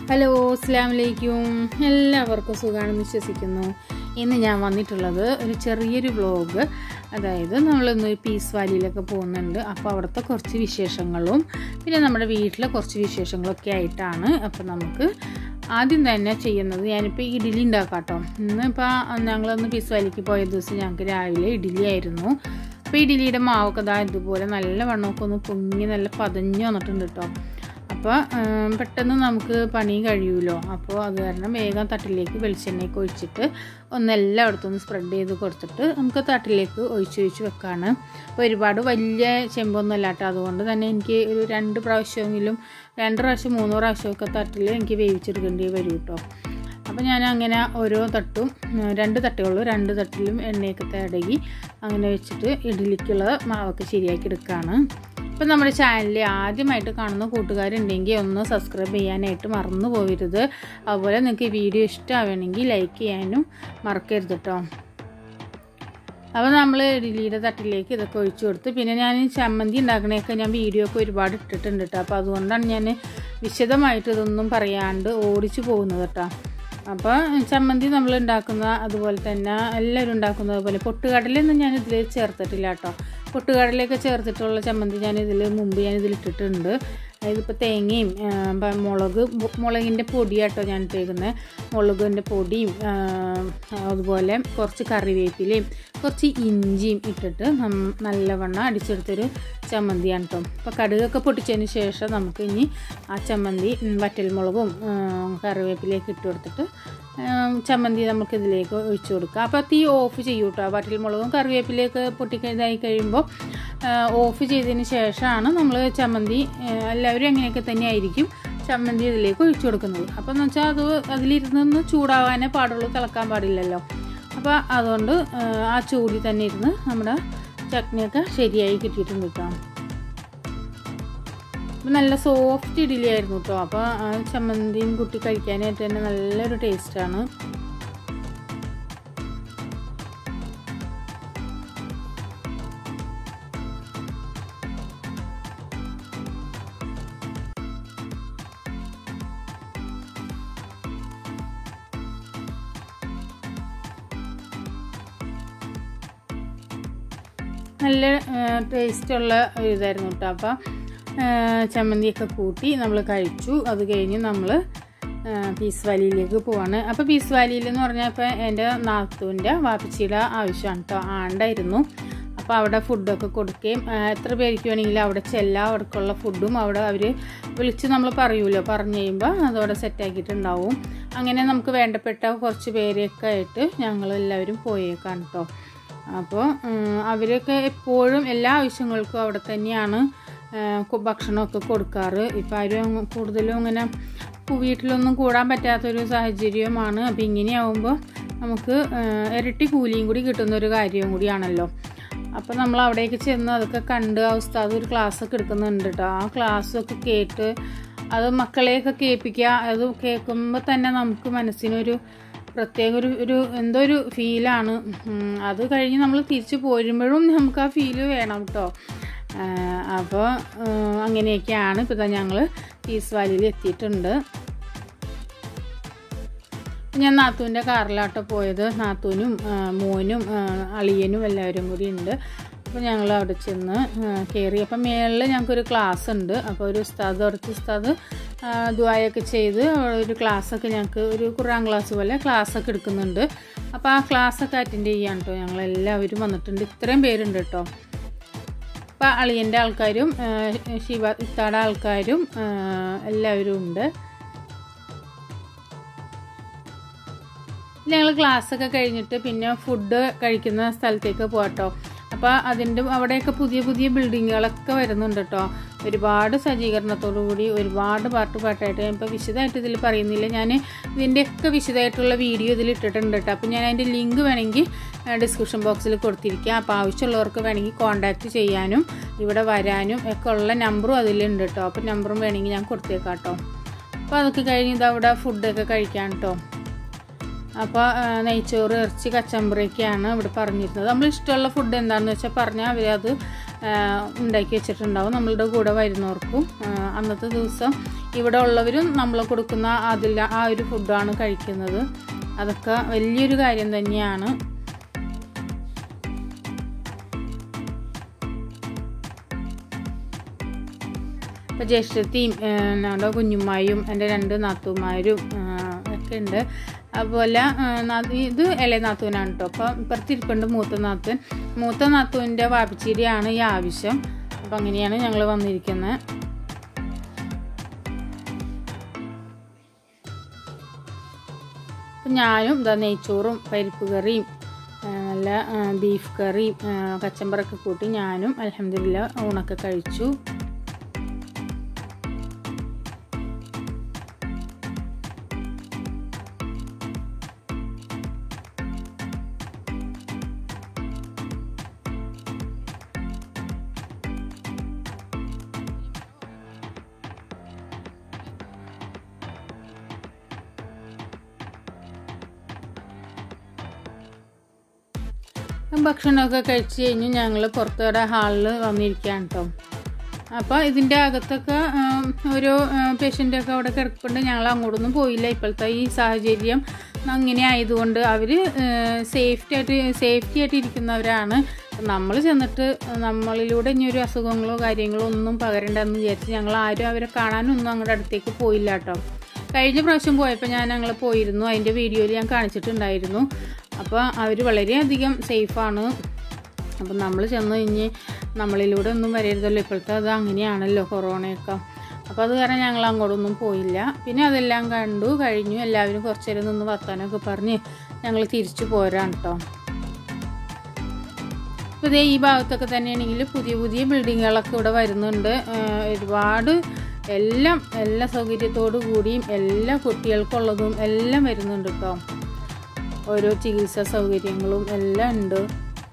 hello അസ്സാം വലൈക്കും എല്ലാവർക്കും സുഖമാണെന്ന് വിശ്വസിക്കുന്നു ഇന്ന് ഞാൻ വന്നിട്ടുള്ളത് ഒരു ചെറിയൊരു വ്ലോഗ് അതായത് നമ്മളിന്ന് പീസ് വാലിയിലൊക്കെ പോകുന്നുണ്ട് അപ്പോൾ അവിടുത്തെ കുറച്ച് വിശേഷങ്ങളും പിന്നെ നമ്മുടെ വീട്ടിലെ കുറച്ച് വിശേഷങ്ങളൊക്കെ ആയിട്ടാണ് അപ്പോൾ നമുക്ക് ആദ്യം തന്നെ ചെയ്യുന്നത് ഞാനിപ്പോൾ ഇഡ്ഡലി ഉണ്ടാക്കാം കേട്ടോ ഇന്നിപ്പോൾ ഞങ്ങളൊന്ന് പീസ് വാലിക്ക് പോയ ദിവസം ഞങ്ങൾക്ക് രാവിലെ ഇഡ്ഡലി ആയിരുന്നു അപ്പോൾ ഇഡ്ഡലിയുടെ മാവൊക്കെ ഇതാ ഇതുപോലെ നല്ല വണ്ണമൊക്കെ ഒന്ന് പൊങ്ങി നല്ല പതഞ്ഞ് വന്നിട്ടുണ്ട് കേട്ടോ അപ്പോൾ പെട്ടെന്ന് നമുക്ക് പണി കഴിയുമല്ലോ അപ്പോൾ അത് കാരണം വേഗം തട്ടിലേക്ക് വെളിച്ചെണ്ണയൊക്കെ ഒഴിച്ചിട്ട് ഒന്ന് എല്ലായിടത്തും ഒന്ന് സ്പ്രെഡ് ചെയ്ത് കൊടുത്തിട്ട് നമുക്ക് തട്ടിലേക്ക് ഒഴിച്ച് ഒഴിച്ച് വെക്കാണ് അപ്പോൾ ഒരുപാട് വലിയ ചെമ്പൊന്നും അല്ല കേട്ടോ അതുകൊണ്ട് തന്നെ എനിക്ക് ഒരു രണ്ട് പ്രാവശ്യമെങ്കിലും രണ്ട് പ്രാവശ്യം മൂന്ന് പ്രാവശ്യമൊക്കെ തട്ടിൽ എനിക്ക് വേവിച്ചെടുക്കേണ്ടി വരും കേട്ടോ അപ്പോൾ ഞാൻ അങ്ങനെ ഓരോ തട്ടും രണ്ട് തട്ടുകളും രണ്ട് തട്ടിലും എണ്ണയൊക്കെ തടകി അങ്ങനെ വെച്ചിട്ട് ഇഡ്ഡലിക്കുള്ള മാവൊക്കെ ശരിയാക്കി എടുക്കുകയാണ് ഇപ്പം നമ്മുടെ ചാനലിൽ ആദ്യമായിട്ട് കാണുന്ന കൂട്ടുകാരുണ്ടെങ്കിൽ ഒന്ന് സബ്സ്ക്രൈബ് ചെയ്യാനായിട്ട് മറന്നു പോകരുത് അതുപോലെ നിങ്ങൾക്ക് ഈ വീഡിയോ ഇഷ്ടമാവണമെങ്കിൽ ലൈക്ക് ചെയ്യാനും മറക്കരുത് കേട്ടോ അപ്പോൾ നമ്മൾ ഇഡ്ഡലിയുടെ തട്ടിലേക്ക് ഇതൊക്കെ ഒഴിച്ചു കൊടുത്ത് പിന്നെ ഞാൻ ചമ്മന്തി ഉണ്ടാക്കണയൊക്കെ ഞാൻ വീഡിയോ ഒക്കെ ഒരുപാട് ഇട്ടിട്ടുണ്ട് കേട്ടോ അപ്പോൾ അതുകൊണ്ടാണ് ഞാൻ വിശദമായിട്ട് ഇതൊന്നും പറയാണ്ട് ഓടിച്ചു പോകുന്നത് കേട്ടോ അപ്പോൾ ചമ്മന്തി നമ്മൾ ഉണ്ടാക്കുന്ന അതുപോലെ തന്നെ എല്ലാവരും ഉണ്ടാക്കുന്നത് പോലെ പൊട്ടുകടലൊന്നും ഞാൻ ഇതിൽ ചേർത്തിട്ടില്ല കേട്ടോ പൊട്ടുകടലയൊക്കെ ചേർത്തിട്ടുള്ള ചമ്മന്തി ഞാൻ ഇതിൽ മുമ്പ് ഞാൻ ഇതിൽ ഇട്ടിട്ടുണ്ട് ഇതിപ്പോൾ തേങ്ങയും മുളക് മുളകിൻ്റെ പൊടിയാട്ടോ ഞാൻ ഇട്ടേക്കുന്നത് മുളകിൻ്റെ പൊടിയും അതുപോലെ കുറച്ച് കറിവേപ്പിലയും കുറച്ച് ഇഞ്ചിയും ഇട്ടിട്ട് നല്ലവണ്ണം അടിച്ചെടുത്തൊരു ചമ്മന്തിയാണ് കേട്ടോ അപ്പോൾ കടുകൊക്കെ പൊട്ടിച്ചതിന് ശേഷം നമുക്ക് ഇനി ആ ചമ്മന്തി വറ്റൽമുളകും കറിവേപ്പിലയൊക്കെ ഇട്ട് കൊടുത്തിട്ട് ചമ്മന്തി നമുക്ക് ഇതിലേക്ക് ഒഴിച്ചു കൊടുക്കാം അപ്പോൾ തീ ഓഫ് ചെയ്യൂ കേട്ടോ വറ്റൽമുളകും കറിവേപ്പിലയൊക്കെ പൊട്ടിക്കതായി കഴിയുമ്പോൾ ഓഫ് ചെയ്തതിന് ശേഷമാണ് നമ്മൾ ചമ്മന്തി എല്ലാവരും അങ്ങനെയൊക്കെ തന്നെ ആയിരിക്കും ചമ്മന്തി ഇതിലേക്ക് ഒഴിച്ചു കൊടുക്കുന്നത് അപ്പോൾ എന്ന് വെച്ചാൽ അത് അതിലിരുന്നൊന്ന് ചൂടാവാനേ പാടുള്ളൂ തിളക്കാൻ പാടില്ലല്ലോ അപ്പോൾ അതുകൊണ്ട് ആ ചൂടിൽ തന്നെ ഇരുന്ന് നമ്മുടെ ചട്നിയൊക്കെ ശരിയായി കിട്ടിയിട്ടുണ്ട് കേട്ടോ അപ്പം നല്ല സോഫ്റ്റ് ഇഡ്ഡലി ആയിരുന്നു കേട്ടോ അപ്പോൾ ആ ചമ്മന്തിയും കുട്ടി കഴിക്കാനായിട്ട് തന്നെ നല്ലൊരു ടേസ്റ്റാണ് നല്ല ടേസ്റ്റുള്ള ഇതായിരുന്നു കേട്ടോ അപ്പം ചമ്മന്തിയൊക്കെ കൂട്ടി നമ്മൾ കഴിച്ചു അത് കഴിഞ്ഞ് നമ്മൾ പീസ് വാലിയിലേക്ക് പോവാണ് അപ്പോൾ പീസ് വാലിയിൽ എന്ന് പറഞ്ഞാൽ ഇപ്പോൾ എൻ്റെ നാത്തുവിൻ്റെ വാപ്പിച്ചിയുടെ ആവശ്യമാണ് കേട്ടോ ആണ്ടായിരുന്നു അപ്പോൾ അവിടെ ഫുഡൊക്കെ കൊടുക്കുകയും എത്ര പേർക്ക് വേണമെങ്കിലും അവിടെ ചെല്ലാം അവർക്കുള്ള ഫുഡും അവിടെ അവർ വിളിച്ച് നമ്മൾ പറയുമല്ലോ പറഞ്ഞു കഴിയുമ്പോൾ അതവിടെ സെറ്റാക്കിയിട്ടുണ്ടാവും അങ്ങനെ നമുക്ക് വേണ്ടപ്പെട്ട കുറച്ച് പേരെയൊക്കെ ആയിട്ട് ഞങ്ങളെല്ലാവരും പോയേക്കാണ് കേട്ടോ അപ്പോൾ അവരൊക്കെ എപ്പോഴും എല്ലാ ആവശ്യങ്ങൾക്കും അവിടെ തന്നെയാണ് ഭക്ഷണമൊക്കെ കൊടുക്കാറ് ഇപ്പം ആരും കൂടുതലും അങ്ങനെ വീട്ടിലൊന്നും കൂടാൻ പറ്റാത്തൊരു സാഹചര്യമാണ് അപ്പോൾ ഇങ്ങനെയാവുമ്പോൾ നമുക്ക് ഇരട്ടി കൂലിയും കൂടി കിട്ടുന്ന ഒരു കാര്യവും കൂടിയാണല്ലോ അപ്പോൾ നമ്മൾ അവിടേക്ക് ചെന്ന് അതൊക്കെ കണ്ട് ആ ഉസ്താദ് ഒരു ക്ലാസ്സൊക്കെ എടുക്കുന്നുണ്ട് കേട്ടോ ആ ക്ലാസ്സൊക്കെ കേട്ട് അത് മക്കളെയൊക്കെ കേൾപ്പിക്കുക അത് കേൾക്കുമ്പോൾ തന്നെ നമുക്ക് മനസ്സിനൊരു പ്രത്യേക ഒരു ഒരു എന്തോ ഒരു ഫീലാണ് അത് കഴിഞ്ഞ് നമ്മൾ തിരിച്ചു പോരുമ്പോഴും നമുക്ക് ആ ഫീല് വേണം കേട്ടോ അപ്പോൾ അങ്ങനെയൊക്കെയാണ് ഇപ്പോൾ ഞങ്ങൾ പീസ് വാലിയിൽ എത്തിയിട്ടുണ്ട് ഞാൻ നാത്തൂൻ്റെ കാറിലാട്ടോ പോയത് നാത്തൂനും മോനും അളിയനും എല്ലാവരും കൂടി ഉണ്ട് അപ്പോൾ ഞങ്ങൾ അവിടെ ചെന്ന് കയറി അപ്പം മേളിൽ ഞങ്ങൾക്കൊരു ക്ലാസ് ഉണ്ട് അപ്പോൾ ഒരു ഉസ്താദ് കുറച്ച് ഉസ്താദ് ദ്വായൊക്കെ ചെയ്ത് ഒരു ക്ലാസ്സൊക്കെ ഞങ്ങൾക്ക് ഒരു ഖുറാൻ ക്ലാസ് പോലെ ക്ലാസ്സൊക്കെ എടുക്കുന്നുണ്ട് അപ്പോൾ ആ ക്ലാസ്സൊക്കെ അറ്റൻഡ് ചെയ്യാൻ കേട്ടോ ഞങ്ങളെല്ലാവരും വന്നിട്ടുണ്ട് ഇത്രയും പേരുണ്ട് കേട്ടോ അപ്പോൾ അളിയൻ്റെ ആൾക്കാരും ശിവ ഇത്താടെ ആൾക്കാരും എല്ലാവരും ഉണ്ട് ഞങ്ങൾ ക്ലാസ്സൊക്കെ കഴിഞ്ഞിട്ട് പിന്നെ ഫുഡ് കഴിക്കുന്ന സ്ഥലത്തേക്ക് പോകട്ടോ അപ്പോൾ അതിൻ്റെ അവിടെയൊക്കെ പുതിയ പുതിയ ബിൽഡിങ്ങുകളൊക്കെ വരുന്നുണ്ട് കേട്ടോ ഒരുപാട് സജ്ജീകരണത്തോടു കൂടി ഒരുപാട് പാട്ട് പാട്ടായിട്ട് ഇപ്പോൾ വിശദമായിട്ട് ഇതിൽ പറയുന്നില്ല ഞാൻ ഇതിൻ്റെയൊക്കെ വിശദമായിട്ടുള്ള വീഡിയോ ഇതിൽ ഇട്ടിട്ടുണ്ട് കേട്ടോ അപ്പോൾ ഞാൻ അതിൻ്റെ ലിങ്ക് വേണമെങ്കിൽ ഡിസ്ക്രിപ്ഷൻ ബോക്സിൽ കൊടുത്തിരിക്കുക അപ്പോൾ ആവശ്യമുള്ളവർക്ക് വേണമെങ്കിൽ കോൺടാക്റ്റ് ചെയ്യാനും ഇവിടെ വരാനും ഒക്കെ ഉള്ള നമ്പറും അതിലുണ്ട് കേട്ടോ അപ്പോൾ നമ്പറും വേണമെങ്കിൽ ഞാൻ കൊടുത്തേക്കാം കേട്ടോ അപ്പോൾ അതൊക്കെ കഴിഞ്ഞ് ഇതവിടെ ഫുഡൊക്കെ കഴിക്കാം കേട്ടോ അപ്പോൾ നെയ്ച്ചോറ് ഇറച്ചി കച്ചമ്പറയൊക്കെയാണ് ഇവിടെ പറഞ്ഞിരുന്നത് നമ്മൾ ഇഷ്ടമുള്ള ഫുഡ് എന്താണെന്ന് വെച്ചാൽ പറഞ്ഞാൽ അവരത് ഉണ്ടാക്കി വെച്ചിട്ടുണ്ടാവും നമ്മളുടെ കൂടെ വരുന്നവർക്കും അന്നത്തെ ദിവസം ഇവിടെ ഉള്ളവരും നമ്മൾ കൊടുക്കുന്ന അതിൽ ആ ഒരു ഫുഡാണ് കഴിക്കുന്നത് അതൊക്കെ വലിയൊരു കാര്യം തന്നെയാണ് ഇപ്പോൾ ജ്യേഷ്ഠത്തിയും ഞങ്ങളുടെ കുഞ്ഞുമ്മായും എൻ്റെ രണ്ട് നാത്തുമാരും ഒക്കെ ഉണ്ട് അതുപോലെ ഇത് ഇളയ നാത്തൂനാണ് കേട്ടോ അപ്പോൾ ഇപ്പുറത്തിരിപ്പുണ്ട് മൂത്ത നാത്തൂൻ മൂത്ത നാത്തൂൻ്റെ വാപ്പിച്ചിരിയാണ് ഈ ആവശ്യം അപ്പം അങ്ങനെയാണ് ഞങ്ങൾ വന്നിരിക്കുന്നത് അപ്പം ഞാനും ഇതാ നെയ്ച്ചോറും പരിപ്പ് കറിയും നല്ല ബീഫ് കറിയും കച്ചമ്പറൊക്കെ കൂട്ടി ഞാനും അലഹമില്ല ഊണൊക്കെ കഴിച്ചു ഭക്ഷണമൊക്കെ കഴിച്ച് കഴിഞ്ഞ് ഞങ്ങൾ പുറത്തുകൂടെ ഹാളിൽ വന്നിരിക്കുകയാണ് കേട്ടോ അപ്പോൾ ഇതിൻ്റെ അകത്തൊക്കെ ഒരു പേഷ്യൻ്റൊക്കെ അവിടെ കിടപ്പുണ്ട് ഞങ്ങൾ അങ്ങോട്ടൊന്നും പോയില്ല ഇപ്പോഴത്തെ ഈ സാഹചര്യം അങ്ങനെ ആയതുകൊണ്ട് അവർ സേഫ്റ്റി ആയിട്ട് സേഫ്റ്റി ആയിട്ട് ഇരിക്കുന്നവരാണ് നമ്മൾ ചെന്നിട്ട് നമ്മളിലൂടെ ഇനി ഒരു അസുഖങ്ങളോ കാര്യങ്ങളോ ഒന്നും പകരണ്ടെന്ന് വിചാരിച്ച് ഞങ്ങൾ ആരും അവരെ കാണാനൊന്നും അങ്ങോട്ട് അടുത്തേക്ക് പോയില്ല കേട്ടോ കഴിഞ്ഞ പ്രാവശ്യം പോയപ്പോൾ ഞാൻ ഞങ്ങൾ പോയിരുന്നു അതിൻ്റെ വീഡിയോയിൽ ഞാൻ കാണിച്ചിട്ടുണ്ടായിരുന്നു അപ്പോൾ അവർ വളരെയധികം സേഫാണ് അപ്പം നമ്മൾ ചെന്ന് കഴിഞ്ഞ് നമ്മളിലൂടെ ഒന്നും വരരുതല്ലോ ഇപ്പോഴത്തെ അത് അങ്ങനെയാണല്ലോ കൊറോണയൊക്കെ അപ്പോൾ അത് കാരണം ഞങ്ങൾ അങ്ങോട്ടൊന്നും പോയില്ല പിന്നെ അതെല്ലാം കണ്ടു കഴിഞ്ഞു എല്ലാവരും കുറച്ച് നേരം നിന്ന് വർത്താനമൊക്കെ പറഞ്ഞ് ഞങ്ങൾ തിരിച്ചു പോരാണ് കേട്ടോ ഇപ്പോൾ ഇതേ ഈ ഭാഗത്തൊക്കെ തന്നെയാണെങ്കിൽ പുതിയ പുതിയ ബിൽഡിങ്ങുകളൊക്കെ ഇവിടെ വരുന്നുണ്ട് ഒരുപാട് എല്ലാം എല്ലാ സൗകര്യത്തോടു കൂടിയും എല്ലാ കുട്ടികൾക്കുള്ളതും എല്ലാം വരുന്നുണ്ട് കേട്ടോ ഓരോ ചികിത്സാ സൗകര്യങ്ങളും എല്ലാം ഉണ്ട്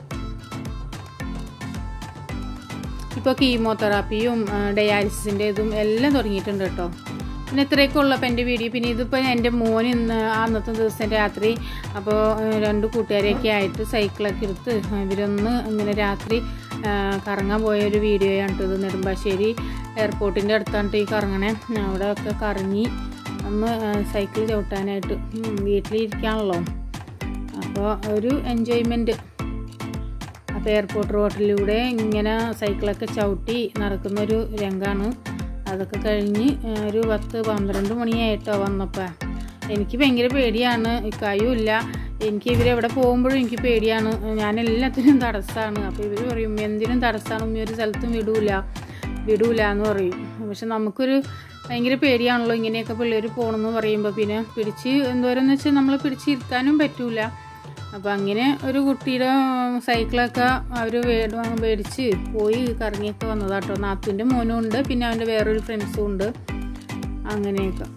ഇപ്പോൾ കീമോതെറാപ്പിയും ഡയാലിസിൻ്റെ ഇതും എല്ലാം തുടങ്ങിയിട്ടുണ്ട് കേട്ടോ പിന്നെ ഇത്രയൊക്കെ ഉള്ളപ്പോൾ എൻ്റെ വീഡിയോ പിന്നെ ഇതിപ്പോൾ എൻ്റെ മോൻ ഇന്ന് അന്നത്തെ ദിവസം രാത്രി അപ്പോൾ രണ്ട് കൂട്ടുകാരെയൊക്കെ ആയിട്ട് സൈക്കിളൊക്കെ എടുത്ത് ഇവരൊന്ന് ഇങ്ങനെ രാത്രി കറങ്ങാൻ പോയ ഒരു വീഡിയോയാണ് ഇത് നെടുമ്പാശ്ശേരി എയർപോർട്ടിൻ്റെ അടുത്താണ് ഈ കറങ്ങണേ അവിടെ ഒക്കെ കറങ്ങി ഒന്ന് സൈക്കിൾ ചവിട്ടാനായിട്ട് വീട്ടിലിരിക്കാണല്ലോ അപ്പോൾ ഒരു എൻജോയ്മെൻറ്റ് അപ്പോൾ എയർപോർട്ട് റോഡിലൂടെ ഇങ്ങനെ സൈക്കിളൊക്കെ ചവിട്ടി നടക്കുന്നൊരു രംഗമാണ് അതൊക്കെ കഴിഞ്ഞ് ഒരു പത്ത് പന്ത്രണ്ട് മണിയായിട്ടോ വന്നപ്പോൾ എനിക്ക് ഭയങ്കര പേടിയാണ് ഇക്കായും ഇല്ല എനിക്ക് ഇവരെവിടെ പോകുമ്പോഴും എനിക്ക് പേടിയാണ് ഞാൻ എല്ലാത്തിനും തടസ്സമാണ് അപ്പോൾ ഇവർ പറയും എന്തിനും തടസ്സമാണ് ഈ ഒരു സ്ഥലത്തും വിടൂല വിടൂല എന്ന് പറയും പക്ഷെ നമുക്കൊരു ഭയങ്കര പേടിയാണല്ലോ ഇങ്ങനെയൊക്കെ പിള്ളേർ പോകണമെന്ന് പറയുമ്പോൾ പിന്നെ പിടിച്ച് എന്തോരെന്ന് വെച്ചാൽ നമ്മൾ പിടിച്ചിരുത്താനും പറ്റൂല അപ്പോൾ അങ്ങനെ ഒരു കുട്ടിയുടെ സൈക്കിളൊക്കെ അവർ മേടിച്ച് പോയി കറങ്ങിയൊക്കെ വന്നതാട്ടോ നാത്തുൻ്റെ മോനും ഉണ്ട് പിന്നെ അവൻ്റെ വേറൊരു ഫ്രണ്ട്സും ഉണ്ട് അങ്ങനെയൊക്കെ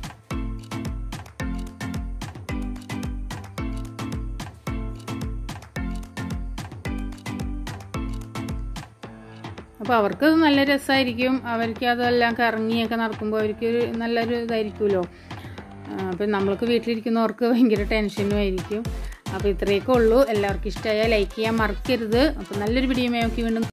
അപ്പോൾ അവർക്ക് നല്ല രസമായിരിക്കും അവർക്ക് അതെല്ലാം കറങ്ങിയൊക്കെ നടക്കുമ്പോൾ അവർക്ക് ഒരു നല്ലൊരു ഇതായിരിക്കുമല്ലോ അപ്പം നമ്മൾക്ക് വീട്ടിലിരിക്കുന്നവർക്ക് ഭയങ്കര ടെൻഷനും ആയിരിക്കും അപ്പോൾ ഇത്രയൊക്കെ ഉള്ളൂ എല്ലാവർക്കും ഇഷ്ടമായാൽ ലൈക്ക് ചെയ്യാൻ മറക്കരുത് അപ്പോൾ നല്ലൊരു വീഡിയോ നോക്കി വീണ്ടും